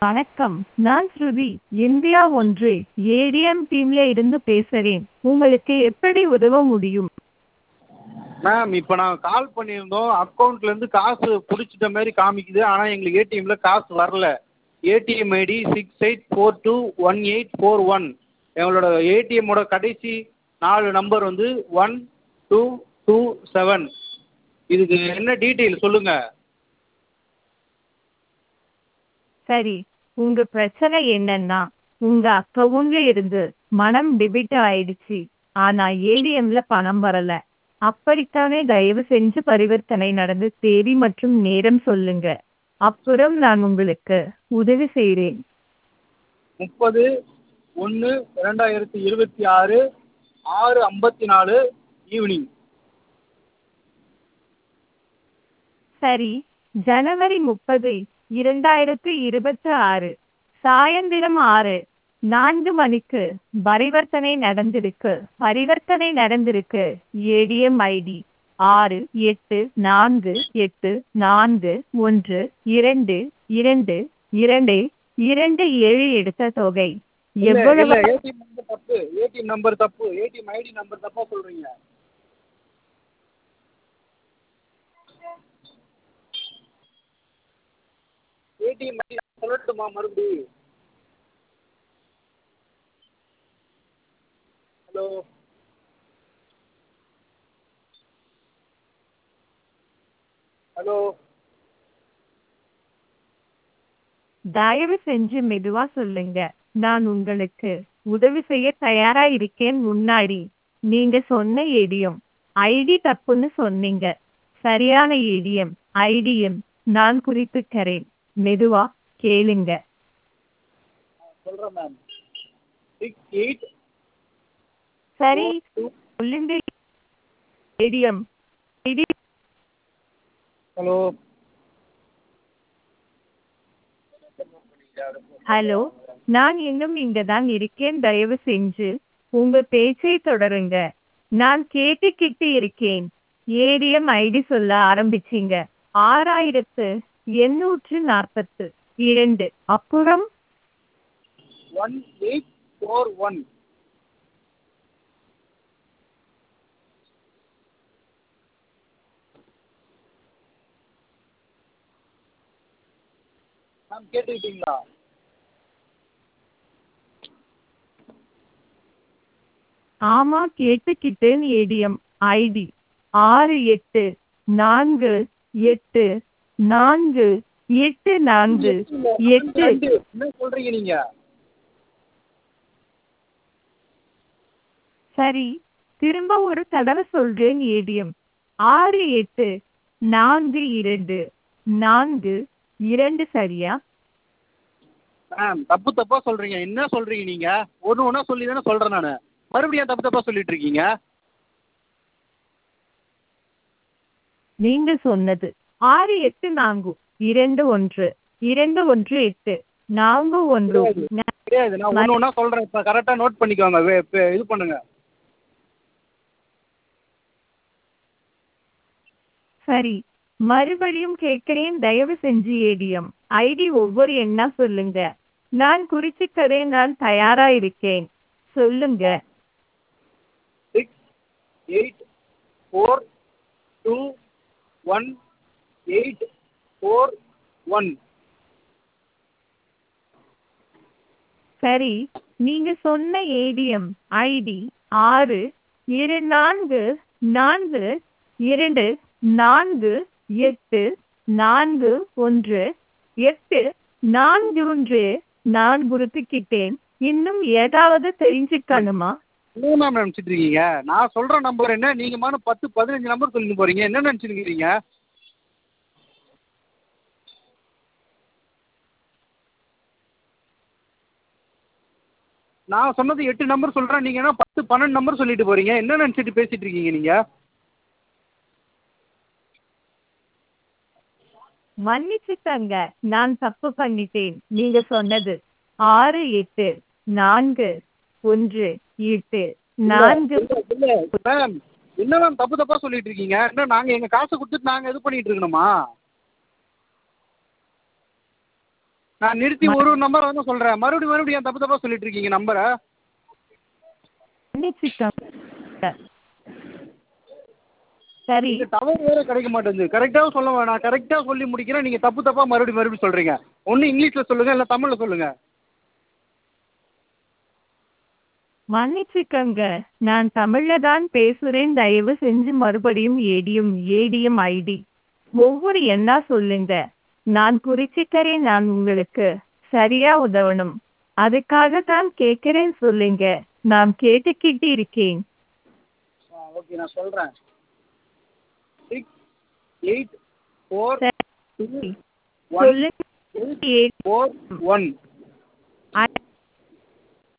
வணக்கம் நான் ஸ்ருதி இந்தியா ஒன்று ஏடிஎம் டீம்ல இருந்து பேசுறேன் உங்களுக்கு எப்படி உதவ முடியும் மேம் இப்போ நான் கால் பண்ணியிருந்தோம் அக்கௌண்ட்லேருந்து காசு பிடிச்சிட்ட மாதிரி காமிக்குது ஆனால் எங்களுக்கு ஏடிஎம்மில் காசு வரல ATM ID six eight four two one eight four one எங்களோட ஏடிஎம்மோட கடைசி நாலு நம்பர் வந்து ஒன் டூ டூ செவன் இதுக்கு என்ன டீட்டெயில் சொல்லுங்கள் சரி உங்க பிரச்சனை என்னன்னா உங்க அக்கவுண்ட்ல இருந்து மனம் டெபிட் ஆயிடுச்சு ஆனா ஏடிஎம்ல பணம் வரல அப்படித்தானே தயவு செஞ்சு பரிவர்த்தனை நடந்த தேதி மற்றும் நேரம் சொல்லுங்க அப்புறம் நான் உங்களுக்கு உதவி செய்கிறேன் முப்பது ஒன்று ரெண்டாயிரத்தி இருபத்தி ஆறு ஆறு ஐம்பத்தி நாலு ஈவினிங் சரி ஜனவரி முப்பது இரண்டாயிரத்து இருபத்தி ஆறு சாயந்திரம் ஆறு நான்கு மணிக்கு பரிவர்த்தனை நடந்திருக்கு பரிவர்த்தனை நடந்திருக்கு ஏடிஎம் ஐடி ஆறு எட்டு நான்கு எட்டு நான்கு ஒன்று இரண்டு இரண்டு இரண்டு இரண்டு ஏழு எடுத்த தொகை இல்லை எவ்வளவு ஏடிஎம் நம்பர் தப்பு ஏடிஎம் நம்பர் தப்பு ஏடிஎம் ஐடி நம்பர் தப்பாக சொல்கிறீங்க ஏடிஎம் ஐடி சொல்லட்டுமா மறுபடி ஹலோ ஹலோ தயவு செஞ்சு மெதுவா சொல்லுங்க நான் உங்களுக்கு உதவி செய்ய தயாரா இருக்கேன் முன்னாடி நீங்க சொன்ன ஏடிஎம் ஐடி தப்புன்னு சொன்னீங்க சரியான ஏடிஎம் ஐடிஎம் நான் குறிப்பிக்கிறேன் மெதுவா கேளுங்க சொல்கிறேன் மேம் சிக்ஸ் எயிட் சரி சொல்லுங்க ஏடிஎம் ஐடி ஹலோ ஹலோ நான் இன்னும் இங்க தான் இருக்கேன் தயவு செஞ்சு உங்க பேச்சை தொடருங்க நான் கேட்டுக்கிட்டு இருக்கேன் ஏடிஎம் ஐடி சொல்ல ஆரம்பிச்சீங்க ஆறாயிரத்து எண்ணூற்று நாற்பத்து இரண்டு அப்புறம் one eight four one ma'am கேட்டுக்கிட்டீங்களா ஆமா கேட்டுக்கிட்டேன் ஏடிஎம் ஐடி ஆறு எட்டு நான்கு எட்டு நான்கு எட்டு நான்கு எட்டு ரெண்டு. என்ன சொல்றீங்க நீங்க சரி திரும்ப ஒரு தடவை சொல்றேன் ஏடிஎம் ஆறு எட்டு நான்கு இரண்டு நான்கு இரண்டு சரியா மேம் தப்பு தப்பா சொல்றீங்க என்ன சொல்றீங்க நீங்க ஒன்று ஒன்றா சொல்லி தானே சொல்றேன் நான் மறுபடியும் ஏன் தப்பு தப்பா சொல்லிட்டு இருக்கீங்க நீங்க சொன்னது ஆறு எட்டு நான்கு இரண்டு ஒன்று இரண்டு ஒன்று எட்டு நான்கு ஒன்று நா- கிடையாது நான் ஒன்று ஒன்றா சொல்றேன் இப்போ கரெக்டாக நோட் பண்ணிக்கோங்க வே- இப்போ இது பண்ணுங்க சரி மறுபடியும் கேட்கிறேன் தயவு செஞ்சு ஏடிஎம் ஐடி ஒவ்வொரு எண்ணா சொல்லுங்க நான் குறிச்சிக்கவே நான் தயாரா இருக்கேன் சொல்லுங்க six eight four two one eight four one சரி நீங்க சொன்ன ஏடிஎம் ஐடி ஆறு இரு நான்கு நான்கு இரண்டு நான்கு எட்டு நான்கு ஒன்று எட்டு நான்கு ஒன்று நான் குறிப்பிக்கிட்டேன் இன்னும் ஏதாவது தெரிஞ்சுக்கணுமா என்ன மேம் நினச்சிட்டு இருக்கீங்க நான் சொல்ற நம்பர் என்ன நீங்க மான பத்து பதினஞ்சு நம்பர் சொல்லிட்டு போறீங்க என்ன நினச்சிட்டு இருக்கீங்க நான் சொன்னது எட்டு நம்பர் சொல்றேன் நீங்க என்ன பத்து பன்னெண்டு நம்பர் சொல்லிட்டு போறீங்க என்ன நினச்சிட்டு பேசிட்டு இருக்கீங்க நீங்க மன்னிச்சுக்கங்க நான் தப்பு பண்ணிட்டேன் நீங்க சொன்னது ஆறு எட்டு நான்கு ஒன்று எட்டு நான்கு இல்ல மேம் என்ன மேம் தப்பு தப்பா சொல்லிட்டு இருக்கீங்க என்ன நாங்க எங்க காசை கொடுத்துட்டு நாங்க இது பண்ணிட்டு இருக்கணுமா நான் நிறுத்தி ஒரு நம்பரை வந்து சொல்கிறேன் மறுபடியும் மறுபடியும் ஏன் தப்பு தப்பாக சொல்லிட்டு இருக்கீங்க நம்பரை மன்னிச்சுக்கோங்க சரி இங்கே டவர் வேறு கிடைக்க மாட்டேங்குது கரெக்டாக சொல்ல வேணாம் கரெக்டாக சொல்லி முடிக்கிறேன் நீங்கள் தப்பு தப்பாக மறுபடியும் மறுபடியும் சொல்கிறீங்க ஒன்று இங்கிலீஷில் சொல்லுங்கள் இல்லை தமிழில் சொல்லுங்கள் மன்னிச்சுக்கோங்க நான் தமிழ்ல தான் பேசுறேன் தயவு செஞ்சு மறுபடியும் ஏடிஎம் ஏடிஎம் ஐடி ஒவ்வொரு எண்ணா சொல்லுங்க நான் குறிச்சிக்கிறேன் நான் உங்களுக்கு சரியா உதவணும் அதுக்காக தான் கேட்கிறேன் சொல்லுங்க நான் கேட்டுக்கிட்டு இருக்கேன் ஆ ஓகே நான் சொல்கிறேன் சிக்ஸ் எயிட் ஃபோர் சரி. ஒன் சொல்லுங்க ஃபோர் ஒன் ஐ-